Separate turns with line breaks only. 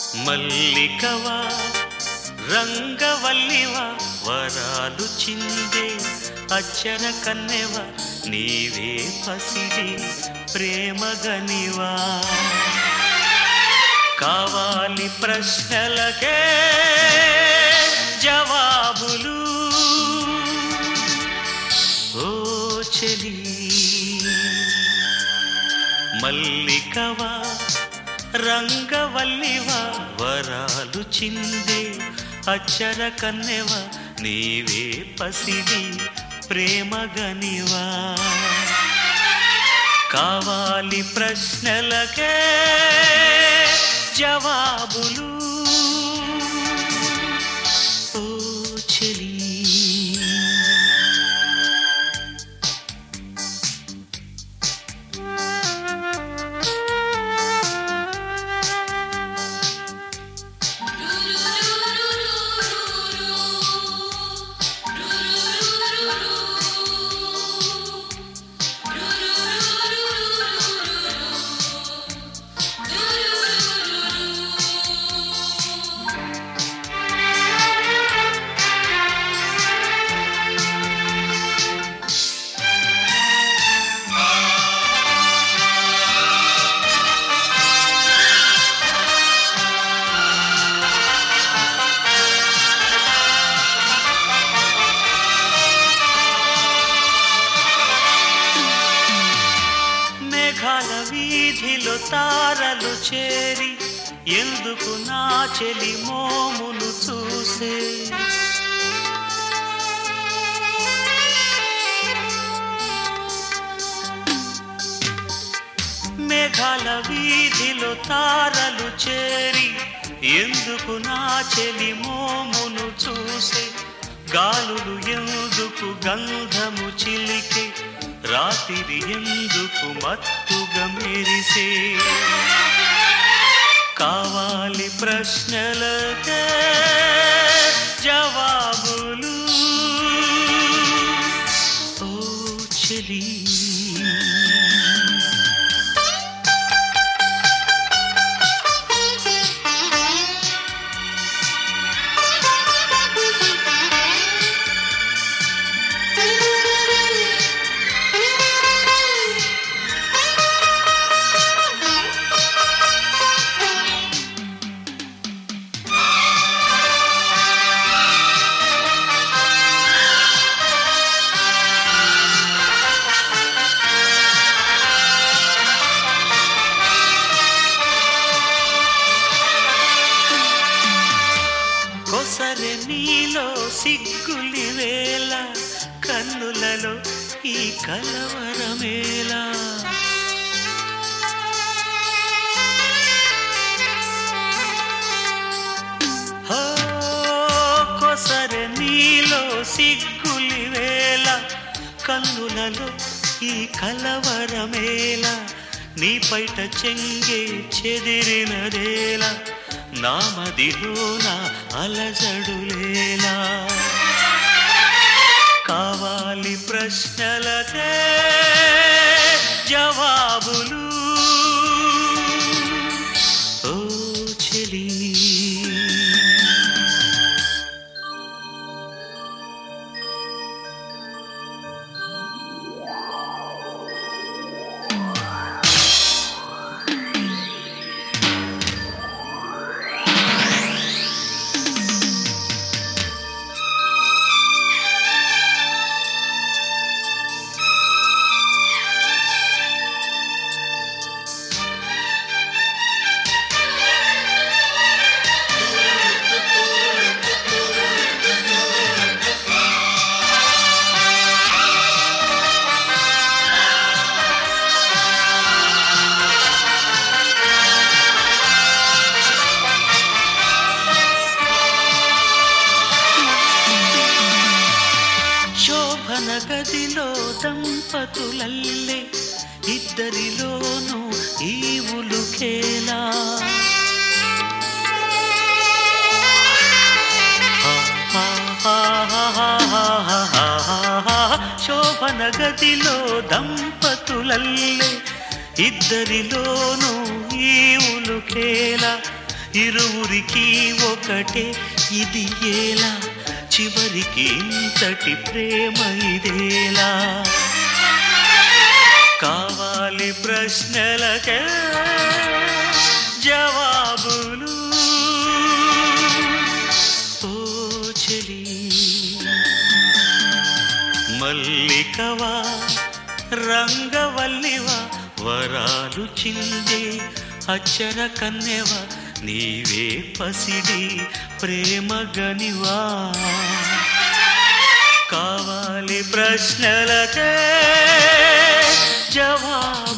మల్లికవా రంగవల్లివా వరాలు చిందే అచ్చర కన్నెవ నీవే పసిడి ప్రేమగనివా కావాలి ప్రశ్నలకే జవాబులు ఓ చెలి మల్లికవా రంగవల్లివా వరాలు చిందే అచ్చర కన్నెవ నీవే పసిడి ప్రేమగనివా కావాలి ప్రశ్నలకే జవాబులు ఓ చెలి మేఘాల వీధిలో తారలు చేరి ఎందుకు నా చెలి మోమును చూసే మేఘాల వీధిలో తారలు చేరి ఎందుకు నా చెలి మోమును చూసే గాలులు ఎందుకు గంధము చిలికే రాత్రి ఎందుకు మత్తుగా మెరిసే కావాలి ప్రశ్నలకే జవాబులు ఓ చెలి కొసరె నీలో సిగ్గులి వేళ కన్నులలో ఈ కలవరమేలా హో, కొసరె నీలో సిగ్గులి వేళ కన్నులలో ఈ కలవరమేల నీ పైట చెంగే చెదిరినదేలా నామదిలోన అలజడులేలా కావాలి ప్రశ్నలకే జవాబులు ఓ చెలి శోభన గదిలో దంపతులల్లే ఇద్దరిలోనూ ఈవులు కేలా శోభన గదిలో దంపతులల్లే ఇద్దరిలోనూ ఈవులు కేలా ఇరువురికి ఒకటే ఇది ఏలా చివరికి ఇంతటి ప్రేమ ఇదేలా కావాలి ప్రశ్నలకే జవాబులు ఓ చెలి మల్లికవా రంగవల్లివా వరాలు చిందే అచ్చర కన్నెవా నీవే పసిడి ప్రేమ గనివా కావాలి ప్రశ్నలకే జవాబు